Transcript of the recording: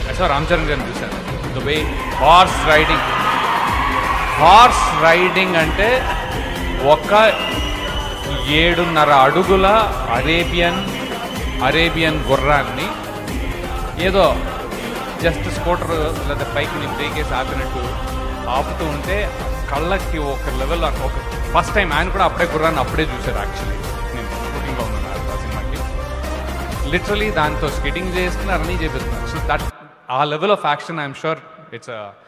so Ram Charan గారిని చూశాను the way horse riding horse riding అంటే ఒక ఏడున్నర అడుగుల అరేబియన్ అరేబియన్ గుర్రాన్ని ఏదో జస్ట్ స్కూటర్ లేదా బైక్ని బ్రేక్ వేసి ఆపినట్టు ఆపుతూ ఉంటే కళ్ళకి ఒక లెవెల్ ఒక ఫస్ట్ టైం ఆయన కూడా అప్పుడే గుర్రాన్ని అప్పుడే చూశారు యాక్చువల్లీ నేను షూటింగ్లో ఉన్నాను ఆ సినిమాకి లిటరలీ దాంతో స్కెటింగ్ చేస్తున్నారు అన్నీ చేపిస్తున్నారు సో దట్ ఆ level of action I'm sure it's